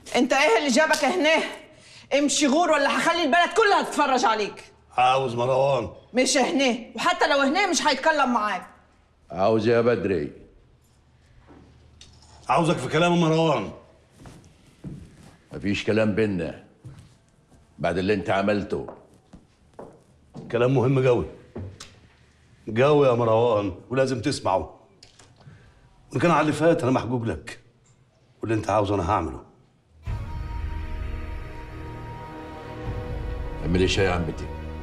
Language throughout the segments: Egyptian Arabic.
انت ايه اللي جابك هنا امشي غور ولا هخلي البلد كلها تتفرج عليك عاوز مروان مش هنا وحتى لو هنا مش هيتكلم معاك عاوز يا بدري عاوزك في كلام مروان مفيش كلام بينا بعد اللي انت عملته كلام مهم قوي قوي يا مروان ولازم تسمعه وان كان على اللي فات انا محجوب لك واللي انت عاوزه انا هعمله اعمل ايش يا عمتي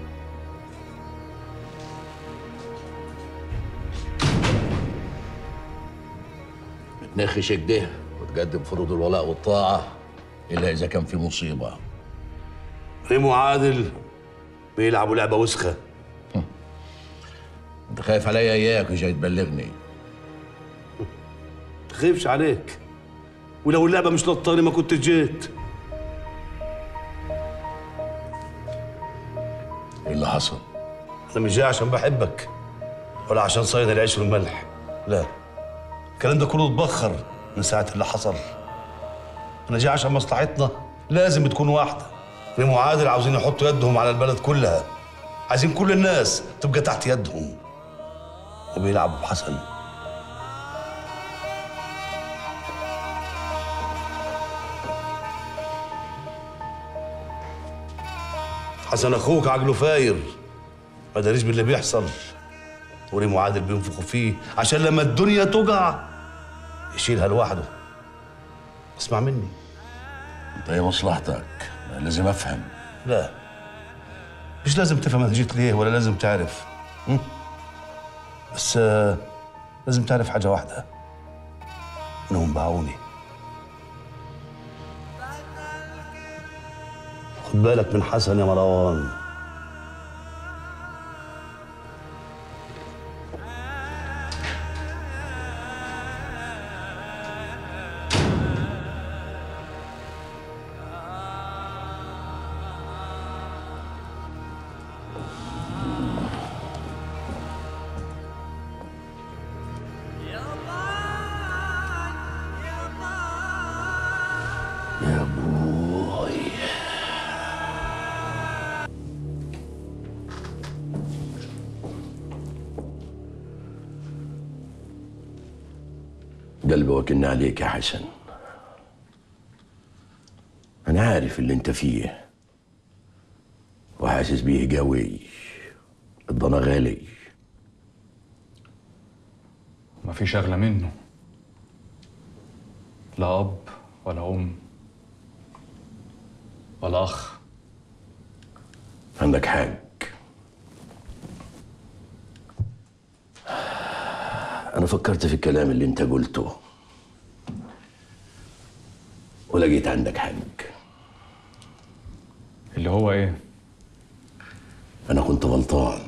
بتنخش كده وتقدم فروض الولاء والطاعة إلا إذا كان في مصيبة ريمو عادل بيلعبوا لعبه وسخه أنت خايف عليا إياك وجاي تبلغني تخيفش عليك ولو اللعبه مش لطاني ما كنت جيت إيه اللي حصل؟ انا مش جاي عشان بحبك ولا عشان صيد العيش والملح لا الكلام ده كله اتبخر من ساعه اللي حصل انا جاي عشان مصلحتنا لازم تكون واحده ريمو عادل عاوزين يحطوا يدهم على البلد كلها عايزين كل الناس تبقى تحت يدهم وبيلعبوا بحسن حسن اخوك عقله فاير ما داريش باللي بيحصل وريمو عادل بينفخوا فيه عشان لما الدنيا تقع يشيلها لوحده اسمع مني أنت إيه مصلحتك؟ أنا لازم أفهم لا مش لازم تفهم انا جيت ليه ولا لازم تعرف م? بس آه، لازم تعرف حاجه واحده انهم باعوني خد بالك من حسن يا مروان يا بوي قلبي وكلنا عليك يا حسن أنا عارف اللي أنت فيه وحاسس بيه قوي الضنا غالي ما فيش أغلى منه لا أب ولا أم ولا أخ عندك حق أنا فكرت في الكلام اللي أنت قلته ولقيت عندك حق اللي هو إيه؟ أنا كنت غلطان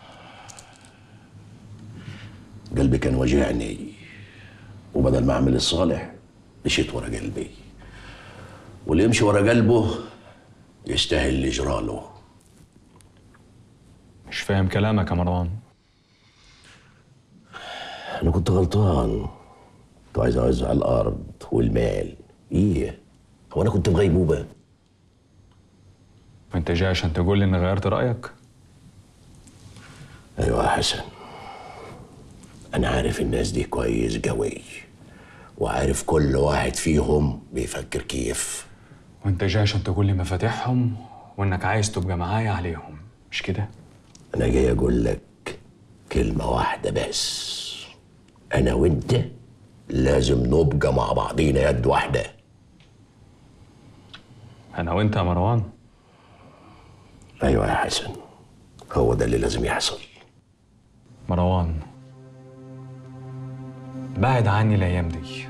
قلبي كان وجعني وبدل ما أعمل الصالح مشيت ورا قلبي واللي يمشي ورا قلبه يستاهل اللي جراله مش فاهم كلامك يا مروان أنا كنت غلطان كنت عايز أوزع الأرض والمال إيه هو أنا كنت بغيبوبة وأنت جاي عشان تقول لي إني غيرت رأيك؟ أيوة يا حسن أنا عارف الناس دي كويس قوي وعارف كل واحد فيهم بيفكر كيف وأنت جاي عشان تقول لي مفاتيحهم وإنك عايز تبقى معايا عليهم مش كده؟ أنا جاي أقول لك كلمة واحدة بس أنا وأنت لازم نبقى مع بعضينا يد واحدة أنا وأنت يا مروان أيوة يا حسن هو ده اللي لازم يحصل مروان بعد عني الأيام دي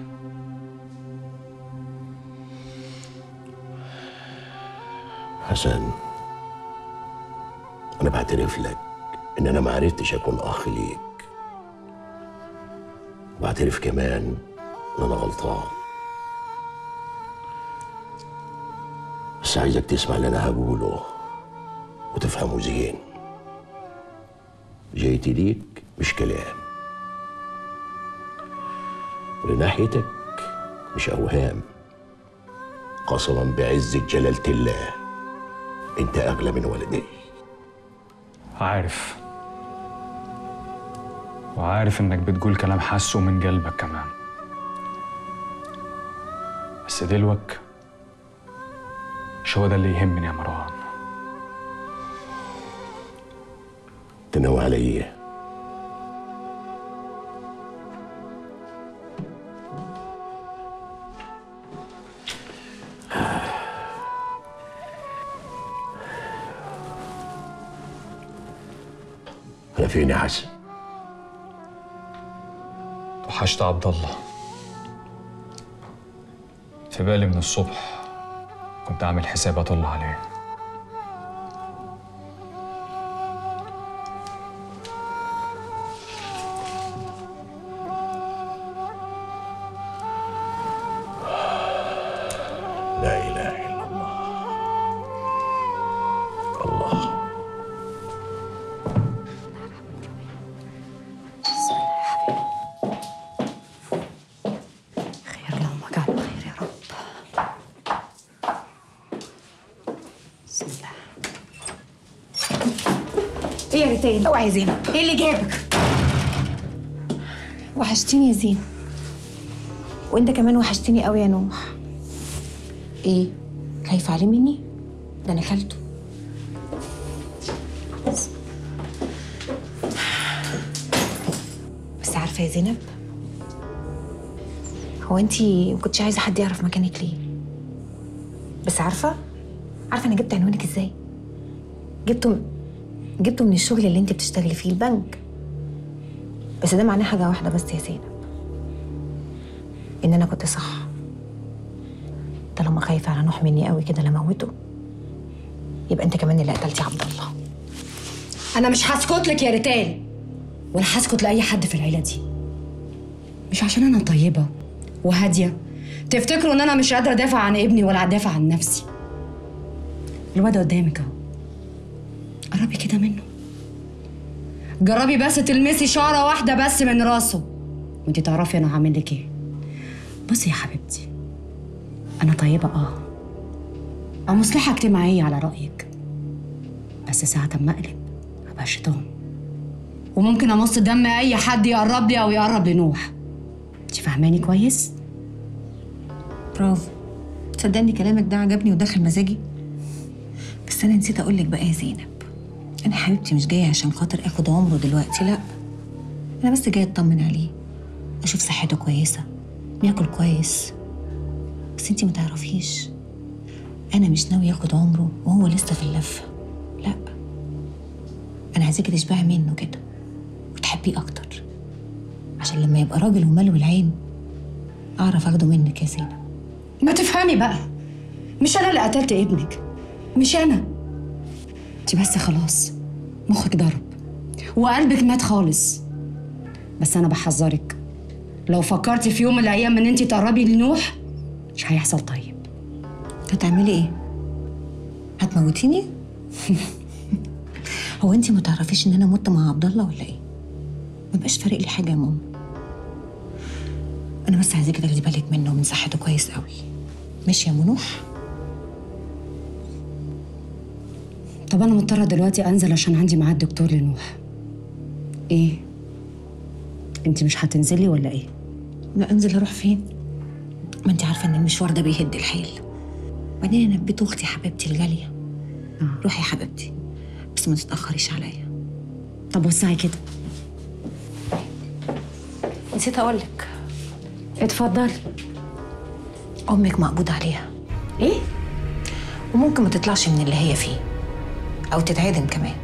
حسن أنا بعترف لك إن أنا ما عرفتش أكون أخ ليك وبعترف كمان إن أنا غلطان بس عايزك تسمع اللي أنا هقوله وتفهمه زين جيتي ليك مش كلام ولناحيتك مش أوهام قسما بعزة جلالة الله انت اغلى من والدي عارف وعارف انك بتقول كلام حاسه من قلبك كمان بس دلوك مش هو ده اللي يهمني يا مروان تنوى علي ايه انا فين يا حسن وحشت عبد الله في بالي من الصبح كنت عامل حساب اطل عليه لا اله الا الله الله خير اللهم اجعله خير يا رب بسم الله ايه يا ريتين اوعي يا زينب ايه اللي جابك وحشتيني يا زين وانت كمان وحشتني قوي يا نوح ايه خايفه عليه مني ده انا خالته بس عارفه يا زينب هو انت ما كنتش عايزه حد يعرف مكانك ليه بس عارفه عارفه انا جبت عنوانك ازاي جبته جبته من الشغل اللي انت بتشتغلي فيه البنك بس ده معناه حاجة واحدة بس يا زينب إن أنا كنت صح طالما خايفة على نوح مني قوي كده لموته يبقى أنت كمان اللي قتلتي عبد الله انا مش هسكت لك يا ريتال ولا هسكت لاي حد في العيله دي مش عشان انا طيبه وهاديه تفتكروا ان انا مش قادره ادافع عن ابني ولا ادافع عن نفسي الواد قدامك اهو قربي كده منه جربي بس تلمسي شعره واحده بس من راسه وانت تعرفي انا هعمل لك ايه بصي يا حبيبتي انا طيبه اه او مصلحه اجتماعيه على رايك بس ساعه ما اقلب ابقى شيطان وممكن امص دم اي حد يقرب لي او يقرب لنوح انت فاهماني كويس برافو تصدقني كلامك ده عجبني ودخل مزاجي بس أنا نسيت أقول لك بقى يا زينب أنا حبيبتي مش جاية عشان خاطر آخد عمره دلوقتي لأ أنا بس جاية أطمن عليه أشوف صحته كويسة بياكل كويس بس انتي ما تعرفيش أنا مش ناوية آخد عمره وهو لسه في اللفة لأ أنا عايزاكي تشبعي منه كده وتحبيه أكتر عشان لما يبقى راجل وملو العين أعرف أخده منك يا زينب ما تفهمي بقى مش انا اللي قتلت ابنك مش انا انت بس خلاص مخك ضرب وقلبك مات خالص بس انا بحذرك لو فكرتي في يوم من الايام ان انت تقربي لنوح مش هيحصل طيب هتعملي ايه؟ هتموتيني؟ هو انت ما تعرفيش ان انا مت مع عبد الله ولا ايه؟ ما بقاش فارق لي حاجه يا ماما انا بس عايزاكي تاخدي بالك منه ومن صحته كويس قوي ماشي يا منوح طب انا مضطره دلوقتي انزل عشان عندي ميعاد دكتور لنوح ايه انت مش هتنزلي ولا ايه لا انزل اروح فين؟ ما انت عارفه ان المشوار ده بيهد الحيل وبعدين انا بيت اختي حبيبتي الغاليه روحي يا حبيبتي بس ما تتاخريش عليا طب وسعي كده نسيت اقول لك اتفضلي امك مقبوض عليها ايه وممكن ما تطلعش من اللي هي فيه او تتعدم كمان